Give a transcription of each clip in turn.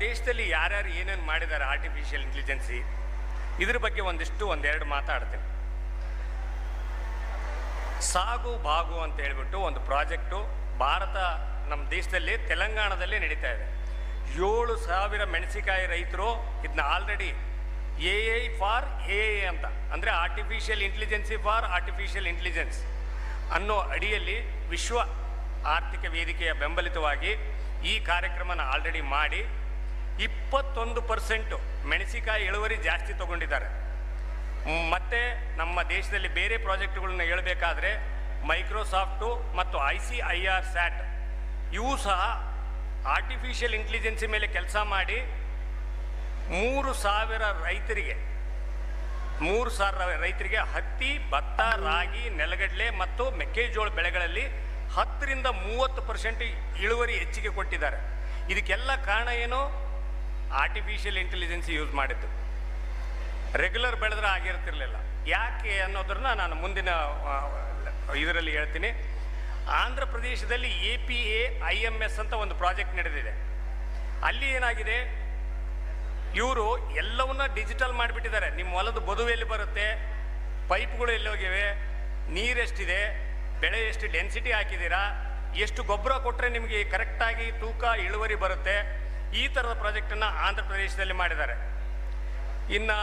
ದೇಶದಲ್ಲಿ ಯಾರ್ಯಾರು ಏನೇನು ಮಾಡಿದ್ದಾರೆ ಆರ್ಟಿಫಿಷಿಯಲ್ ಇಂಟೆಲಿಜೆನ್ಸಿ ಇದ್ರ ಬಗ್ಗೆ ಒಂದಿಷ್ಟು ಒಂದೆರಡು ಮಾತಾಡ್ತೀನಿ ಸಾಗು ಬಾಗು ಅಂತ ಹೇಳ್ಬಿಟ್ಟು ಒಂದು ಪ್ರಾಜೆಕ್ಟು ಭಾರತ ನಮ್ಮ ದೇಶದಲ್ಲಿ ತೆಲಂಗಾಣದಲ್ಲಿ ನಡೀತಾ ಇದೆ ಏಳು ಸಾವಿರ ಮೆಣಸಿಕಾಯಿ ರೈತರು ಇದನ್ನ already A I for A I ಅಂತ ಅಂದರೆ artificial intelligence for artificial intelligence ಅನ್ನೋ ಅಡಿಯಲ್ಲಿ ವಿಶ್ವ ಆರ್ಥಿಕ ವೇದಿಕೆಯ ಬೆಂಬಲಿತವಾಗಿ ಈ ಕಾರ್ಯಕ್ರಮನ ಆಲ್ರೆಡಿ ಮಾಡಿ ಇಪ್ಪತ್ತೊಂದು ಪರ್ಸೆಂಟು ಮೆಣಸಿಕಾಯಿ ಇಳುವರಿ ಜಾಸ್ತಿ ತಗೊಂಡಿದ್ದಾರೆ ಮ್, ಮತ್ತೆ ನಮ್ಮ ದೇಶದಲ್ಲಿ ಬೇರೆ ಪ್ರಾಜೆಕ್ಟ್ಗಳನ್ನ ಹೇಳಬೇಕಾದ್ರೆ ಮೈಕ್ರೋಸಾಫ್ಟು ಮತ್ತು ICRISAT ಇವು ಸಹ ಆರ್ಟಿಫಿಷಿಯಲ್ ಇಂಟೆಲಿಜೆನ್ಸಿ ಮೇಲೆ ಕೆಲಸ ಮಾಡಿ ಮೂರು ಸಾವಿರ ರೈತರಿಗೆ ಮೂರು ಸಾವಿರ ರೈತರಿಗೆ ಹತ್ತಿ ಭತ್ತ ರಾಗಿ ನೆಲಗಡಲೆ ಮತ್ತು ಮೆಕ್ಕೆಜೋಳ ಬೆಳೆಗಳಲ್ಲಿ ಹತ್ತರಿಂದ ಮೂವತ್ತು ಪರ್ಸೆಂಟ್ ಇಳುವರಿ ಹೆಚ್ಚಿಗೆ ಕೊಟ್ಟಿದ್ದಾರೆ ಇದಕ್ಕೆಲ್ಲ ಕಾರಣ ಏನು ಆರ್ಟಿಫಿಷಿಯಲ್ ಇಂಟೆಲಿಜೆನ್ಸಿ ಯೂಸ್ ಮಾಡಿದ್ದು ರೆಗ್ಯುಲರ್ ಬೆಳೆದ್ರೆ ಆಗಿರ್ತಿರ್ಲಿಲ್ಲ ಯಾಕೆ ಅನ್ನೋದನ್ನ ನಾನು ಮುಂದಿನ ಇದರಲ್ಲಿ ಹೇಳ್ತೀನಿ ಆಂಧ್ರ ಪ್ರದೇಶದಲ್ಲಿ A P A I M S ಅಂತ ಒಂದು ಪ್ರಾಜೆಕ್ಟ್ ನಡೆದಿದೆ ಅಲ್ಲಿ ಏನಾಗಿದೆ ಇವರು ಎಲ್ಲವನ್ನ ಡಿಜಿಟಲ್ ಮಾಡಿಬಿಟ್ಟಿದ್ದಾರೆ ನಿಮ್ಮ ಹೊಲದ ಬದುವು ಎಲ್ಲಿ ಬರುತ್ತೆ ಪೈಪ್ಗಳು ಎಲ್ಲಿ ಹೋಗಿವೆ ನೀರೆಷ್ಟಿದೆ ಬೆಳೆ ಎಷ್ಟು ಡೆನ್ಸಿಟಿ ಹಾಕಿದ್ದೀರಾ ಎಷ್ಟು ಗೊಬ್ಬರ ಕೊಟ್ಟರೆ ನಿಮಗೆ ಕರೆಕ್ಟಾಗಿ ತೂಕ ಇಳುವರಿ ಬರುತ್ತೆ ಈ ಥರದ ಪ್ರಾಜೆಕ್ಟನ್ನು ಆಂಧ್ರ ಪ್ರದೇಶದಲ್ಲಿ ಮಾಡಿದ್ದಾರೆ ಇನ್ನು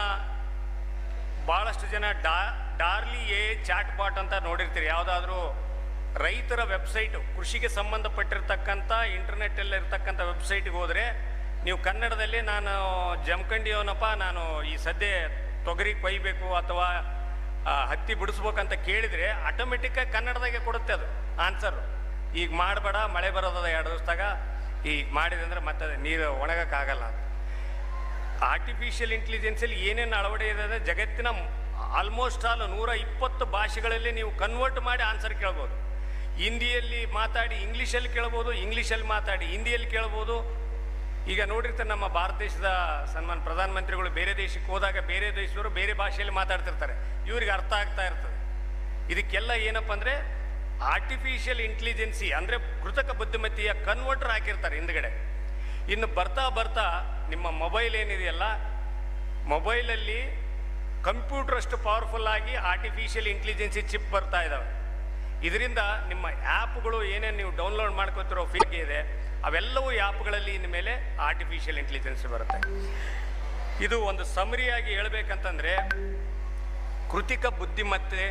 ಭಾಳಷ್ಟು ಜನ ಡಾ ಡಾರ್ಲಿ ಎ ಚಾಟ್ ಬಾಟ್ ಅಂತ ನೋಡಿರ್ತೀರಿ ಯಾವುದಾದ್ರೂ ರೈತರ ವೆಬ್ಸೈಟು ಕೃಷಿಗೆ ಸಂಬಂಧಪಟ್ಟಿರ್ತಕ್ಕಂಥ ಇಂಟರ್ನೆಟ್ಟಲ್ಲಿ ಇರ್ತಕ್ಕಂಥ ವೆಬ್ಸೈಟ್ಗೆ ಹೋದರೆ ನೀವು ಕನ್ನಡದಲ್ಲಿ ನಾನು ಜಮಖಂಡಿಯವನಪ್ಪ ನಾನು ಈ ಸದ್ಯ ತೊಗರಿ ಕೊಯ್ಬೇಕು ಅಥವಾ ಆ, ಹತ್ತಿ ಬಿಡಿಸ್ಬೇಕಂತ ಕೇಳಿದರೆ ಆಟೋಮೆಟಿಕ್ಕಾಗಿ ಕನ್ನಡದಾಗೆ ಕೊಡುತ್ತೆ ಅದು ಆನ್ಸರು ಈಗ ಮಾಡಬೇಡ ಮಳೆ ಬರೋದದ ಎರಡು ದಿವಸದಾಗ ಈಗ ಮಾಡಿದೆ ಅಂದರೆ ಮತ್ತೆ ಅದು ನೀರು ಒಣಗಕ್ಕಾಗಲ್ಲ ಅಂತ ಆರ್ಟಿಫಿಷಿಯಲ್ ಇಂಟೆಲಿಜೆನ್ಸಲ್ಲಿ ಏನೇನು ಅಳವಡೆ ಇದೆ ಜಗತ್ತಿನ ಆಲ್ಮೋಸ್ಟ್ ಆಲ್ ನೂರ ಇಪ್ಪತ್ತು ಭಾಷೆಗಳಲ್ಲಿ ನೀವು ಕನ್ವರ್ಟ್ ಮಾಡಿ ಆನ್ಸರ್ ಕೇಳ್ಬೋದು ಹಿಂದಿಯಲ್ಲಿ ಮಾತಾಡಿ ಇಂಗ್ಲೀಷಲ್ಲಿ ಕೇಳ್ಬೋದು ಇಂಗ್ಲೀಷಲ್ಲಿ ಮಾತಾಡಿ ಹಿಂದಿಯಲ್ಲಿ ಕೇಳ್ಬೋದು ಈಗ ನೋಡಿರ್ತಾರೆ ನಮ್ಮ ಭಾರತ ದೇಶದ ಸನ್ಮಾನ್ ಪ್ರಧಾನಮಂತ್ರಿಗಳು ಬೇರೆ ದೇಶಕ್ಕೆ ಹೋದಾಗ ಬೇರೆ ದೇಶದವರು ಬೇರೆ ಭಾಷೆಯಲ್ಲಿ ಮಾತಾಡ್ತಿರ್ತಾರೆ ಇವ್ರಿಗೆ ಅರ್ಥ ಆಗ್ತಾ ಇರ್ತದೆ ಇದಕ್ಕೆಲ್ಲ ಏನಪ್ಪ ಅಂದರೆ ಆರ್ಟಿಫಿಷಿಯಲ್ ಇಂಟೆಲಿಜೆನ್ಸಿ ಅಂದರೆ ಕೃತಕ ಬುದ್ಧಿಮತ್ತೆಯ ಕನ್ವರ್ಟರ್ ಹಾಕಿರ್ತಾರೆ ಹಿಂದ್ಗಡೆ ಇನ್ನು ಬರ್ತಾ ಬರ್ತಾ ನಿಮ್ಮ ಮೊಬೈಲ್ ಏನಿದೆಯಲ್ಲ ಮೊಬೈಲಲ್ಲಿ ಕಂಪ್ಯೂಟರ್ ಅಷ್ಟು ಪವರ್ಫುಲ್ ಆಗಿ ಆರ್ಟಿಫಿಷಿಯಲ್ ಇಂಟೆಲಿಜೆನ್ಸಿ ಚಿಪ್ ಬರ್ತಾ ಇದ್ದಾವೆ ಇದರಿಂದ ನಿಮ್ಮ ಆ್ಯಪ್ಗಳು ಏನೇನು ನೀವು ಡೌನ್ಲೋಡ್ ಮಾಡ್ಕೋತಿರೋ ಫೀಲ್ಗೆ ಇದೆ ಅವೆಲ್ಲವೂ ಆ್ಯಪ್ಗಳಲ್ಲಿ ಇನ್ನು ಮೇಲೆ ಆರ್ಟಿಫಿಷಿಯಲ್ ಇಂಟೆಲಿಜೆನ್ಸ್ ಬರುತ್ತೆ ಇದು ಒಂದು ಸಮರಿಯಾಗಿ ಹೇಳ್ಬೇಕಂತಂದ್ರೆ ಕೃತಿಕ ಬುದ್ಧಿಮತ್ತೆ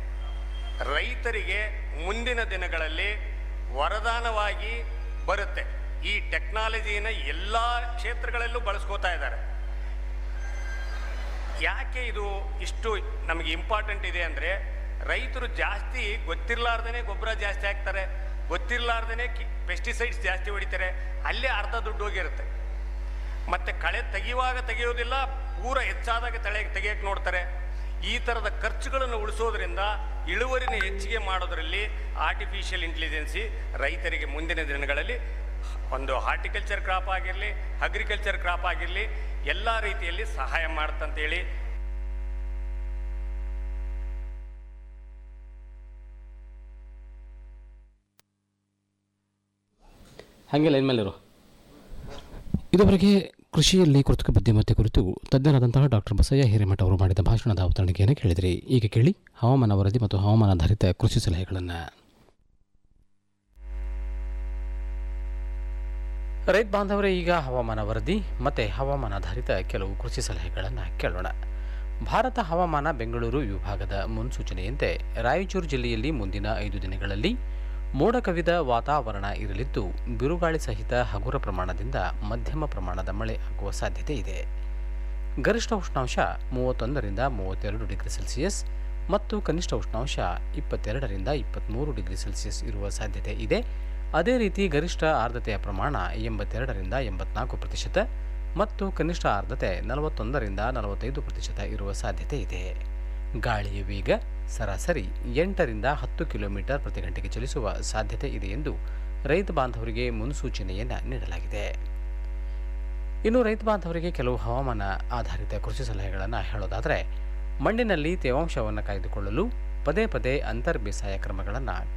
ರೈತರಿಗೆ ಮುಂದಿನ ದಿನಗಳಲ್ಲಿ ವರದಾನವಾಗಿ ಬರುತ್ತೆ ಈ ಟೆಕ್ನಾಲಜಿನ ಎಲ್ಲ ಕ್ಷೇತ್ರಗಳಲ್ಲೂ ಬಳಸ್ಕೋತಾ ಇದ್ದಾರೆ ಯಾಕೆ ಇದು ಇಷ್ಟು ನಮಗೆ ಇಂಪಾರ್ಟೆಂಟ್ ಇದೆ ಅಂದರೆ ರೈತರು ಜಾಸ್ತಿ ಗೊತ್ತಿರಲಾರ್ದೇ ಗೊಬ್ಬರ ಜಾಸ್ತಿ ಹಾಕ್ತಾರೆ ಗೊತ್ತಿರಲಾರ್ದೇ ಪೆಸ್ಟಿಸೈಡ್ಸ್ ಜಾಸ್ತಿ ಹೊಡಿತಾರೆ ಅಲ್ಲೇ ಅರ್ಧ ದುಡ್ಡು ಹೋಗಿರುತ್ತೆ ಮತ್ತೆ ಕಳೆ ತೆಗೆಯುವಾಗ ತೆಗೆಯೋದಿಲ್ಲ ಪೂರ ಹೆಚ್ಚಾದಾಗ ತಳೆ ತೆಗೆಯಕ್ಕೆ ನೋಡ್ತಾರೆ ಈ ಥರದ ಖರ್ಚುಗಳನ್ನು ಉಳಿಸೋದ್ರಿಂದ ಇಳುವರಿನ ಹೆಚ್ಚಿಗೆ ಮಾಡೋದರಲ್ಲಿ ಆರ್ಟಿಫಿಷಿಯಲ್ ಇಂಟೆಲಿಜೆನ್ಸಿ ರೈತರಿಗೆ ಮುಂದಿನ ದಿನಗಳಲ್ಲಿ ಒಂದು ಹಾರ್ಟಿಕಲ್ಚರ್ ಕ್ರಾಪ್ ಆಗಿರಲಿ ಅಗ್ರಿಕಲ್ಚರ್ ಕ್ರಾಪ್ ಆಗಿರಲಿ ಎಲ್ಲ ರೀತಿಯಲ್ಲಿ ಸಹಾಯ ಮಾಡುತ್ತಂತೇಳಿ ಹಾಗೆ ಲೈನ್ ಮೇಲಿರು ಇದುವರೆಗೆ ಕೃಷಿಯಲ್ಲಿ ಕೃತಕ ಬುದ್ಧಿಮತ್ತೆ ಕುರಿತು ತಜ್ಞರಾದಂತಹ ಡಾಕ್ಟರ್ ಬಸಯ್ಯ ಹಿರೇಮಠ ಅವರು ಮಾಡಿದ ಭಾಷಣದ ಅವತರಣಿಕೆಯನ್ನು ಕೇಳಿದಿರಿ ಈಗ ಕೇಳಿ ಹವಾಮಾನ ವರದಿ ಮತ್ತು ಹವಾಮಾನಾಧಾರಿತ ಕೃಷಿ ಸಲಹೆಗಳನ್ನು ರೈತ ಬಾಂಧವರೇ ಈಗ ಹವಾಮಾನ ವರದಿ ಮತ್ತು ಹವಾಮಾನಾಧಾರಿತ ಕೆಲವು ಕೃಷಿ ಸಲಹೆಗಳನ್ನು ಕೇಳೋಣ ಭಾರತ ಹವಾಮಾನ ಬೆಂಗಳೂರು ವಿಭಾಗದ ಮುನ್ಸೂಚನೆಯಂತೆ ರಾಯಚೂರು ಜಿಲ್ಲೆಯಲ್ಲಿ ಮುಂದಿನ ಐದು ದಿನಗಳಲ್ಲಿ ಮೋಡ ಕವಿದ ವಾತಾವರಣ ಇರಲಿದ್ದು ಬಿರುಗಾಳಿ ಸಹಿತ ಹಗುರ ಪ್ರಮಾಣದಿಂದ ಮಧ್ಯಮ ಪ್ರಮಾಣದ ಮಳೆ ಆಗುವ ಸಾಧ್ಯತೆ ಇದೆ ಗರಿಷ್ಠ ಉಷ್ಣಾಂಶ ಮೂವತ್ತೊಂದರಿಂದ ಮೂವತ್ತೆರಡು ಡಿಗ್ರಿ ಸೆಲ್ಸಿಯಸ್ ಮತ್ತು ಕನಿಷ್ಠ ಉಷ್ಣಾಂಶ ಇಪ್ಪತ್ತೆರಡರಿಂದ ಇಪ್ಪತ್ತ್ಮೂರು ಡಿಗ್ರಿ ಸೆಲ್ಸಿಯಸ್ ಇರುವ ಸಾಧ್ಯತೆ ಇದೆ ಅದೇ ರೀತಿ ಗರಿಷ್ಠ ಆರ್ದ್ರತೆಯ ಪ್ರಮಾಣ ಎಂಬತ್ತೆರಡರಿಂದ ಎಂಬತ್ನಾಲ್ಕು ಪ್ರತಿಶತ ಮತ್ತು ಕನಿಷ್ಠ ಆರ್ದ್ರತೆ ನಲವತ್ತೊಂದರಿಂದ ನಲವತ್ತೈದು ಪ್ರತಿಶತ ಇರುವ ಸಾಧ್ಯತೆ ಇದೆ ಗಾಳಿಯ ವೇಗ ಸರಾಸರಿ ಎಂಟರಿಂದ ಹತ್ತು ಕಿಲೋಮೀಟರ್ ಪ್ರತಿ ಗಂಟೆಗೆ ಚಲಿಸುವ ಸಾಧ್ಯತೆ ಇದೆ ಎಂದು ರೈತ ಬಾಂಧವರಿಗೆ ಮುನ್ಸೂಚನೆಯನ್ನು ನೀಡಲಾಗಿದೆ ಇನ್ನು ರೈತ ಬಾಂಧವರಿಗೆ ಕೆಲವು ಹವಾಮಾನ ಆಧಾರಿತ ಕೃಷಿ ಸಲಹೆಗಳನ್ನು ಹೇಳೋದಾದರೆ ಮಣ್ಣಿನಲ್ಲಿ ತೇವಾಂಶವನ್ನು ಕಾಯ್ದುಕೊಳ್ಳಲು ಪದೇ ಪದೇ ಅಂತರ್ ಬೇಸಾಯ ಕ್ರಮಗಳನ್ನು